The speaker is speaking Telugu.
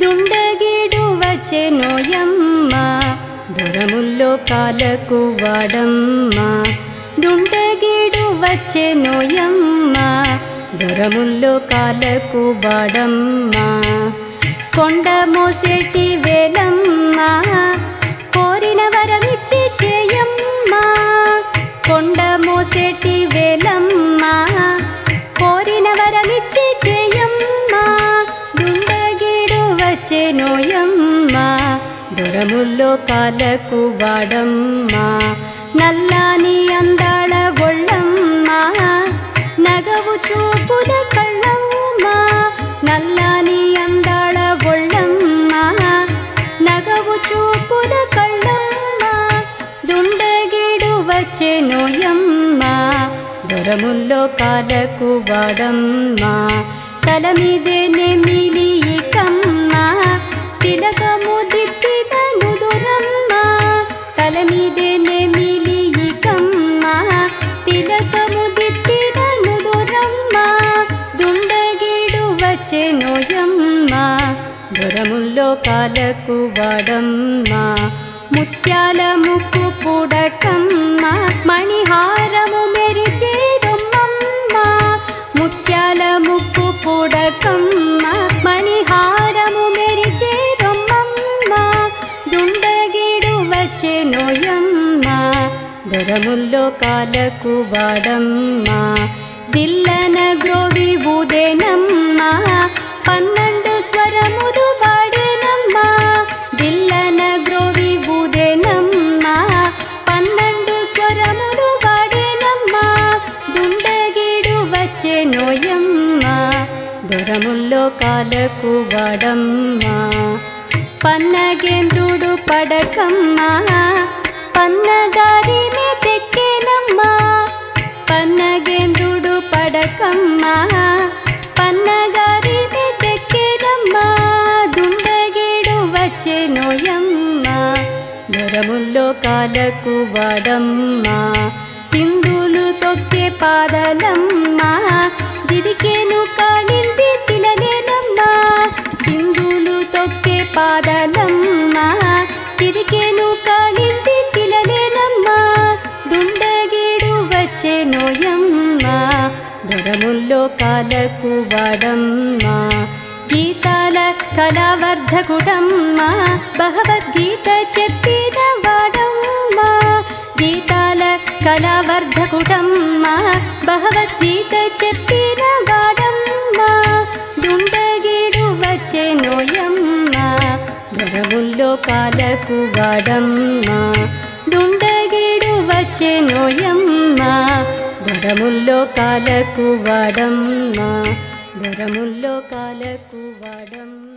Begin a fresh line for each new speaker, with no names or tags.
దుండగీడు వచ్చెనోయమ్మ దొరముల్లో కాలకు వాడమ్మ దుండగీడు వచ్చెనోయమ్మ దొరముల్లో కాలకు వాడమ్మ కొండ మోసేటి వేలమ్మ కోరిన వరమిచ్చి చేయమ్మ కొండ మోసేటి వేలమ్మ కోరిన వరమిచ్చి చేయమ్మ దుండగీడు వచ్చెనోయమ్మ దొరముల్లో కాలకు వాడమ్మ నల్లాని అందాళ ఒళ్ళమ్మ నగవు చూపుల కళ్ళమ్మ నల్లాని అందాళ ఒళ్ళమ్మ నగవు చూపుల కళ్ళమ్మ దుండగీడు వచ్చెనోయమ్మ దొరముల్లో కాలకు వాడమ్మ తల మీదే నెమిలి కమ్మ తిలకము దిద్దిన నుదురమ్మ తల మీదే నెమిలి కమ్మ తిలకము దిద్దిన నుదురమ్మ దుండగీడు వచ్చెనోయమ్మ దొరముల్లో కాలకు వాడమ్మ ముత్యాల ముక్కు పుడకమ్మ మణిహారము మెరిచేరమ్మమ్మ ముత్యాల ముక్కు పుడకమ్మ మణిహారము మెరిచేరమ్మమ్మ దుండగీడు వచ్చెనోయమ్మ దొరముల్లో కాలకు వాడమ్మ దిల్లన గ్రోవి ఊదేనమ్మ పన్నెండు స్వరములు వాడేనమ్మ దిల్లన గ్రోవి ఊదేనమ్మ పన్నెండు స్వరములు వాడేనమ్మ దుండగీడు వచ్చెనోయమ్మ దొరముల్లో కాలకు వాడమ్మ పన్నగేంద్రుడు పడకమ్మ పన్నగారి తెక్కేనమ్మ పన్నగేంద్రుడు పడకమ్మ పన్నగారి తెక్కేనమ్మ దుండగీడు వచ్చెనోయమ్మ దొరముల్లో కాలకు వాడమ్మ సింధులు తొక్కే పాదలమ్మ దిదికేను కాళింది తిలలేనమ్మ సింధులు తొక్కే పాదలమ్మ తిరికేను కాళింది తిలలేనమ్మ దుండగీడు వచ్చెనోయమ్మ దొరముల్లో కాలకు వాడమ్మ గీతాల కళావర్ధకుడమ్మ భగవద్గీత చెప్పిన వాడమ్మ గీతాల కళావర్ధకుడమ్మ భగవద్గీత చెప్పిన వాడమ్మ దుండగీడు వచ్చెనోయమ్మ దొరముల్లో కాలకు వాడమ్మ దుండగీడు వచ్చెనోయమ్మ దొరముల్లో కాలకు వాడమ్మ దొరముల్లో కాలకు వాడమ్మ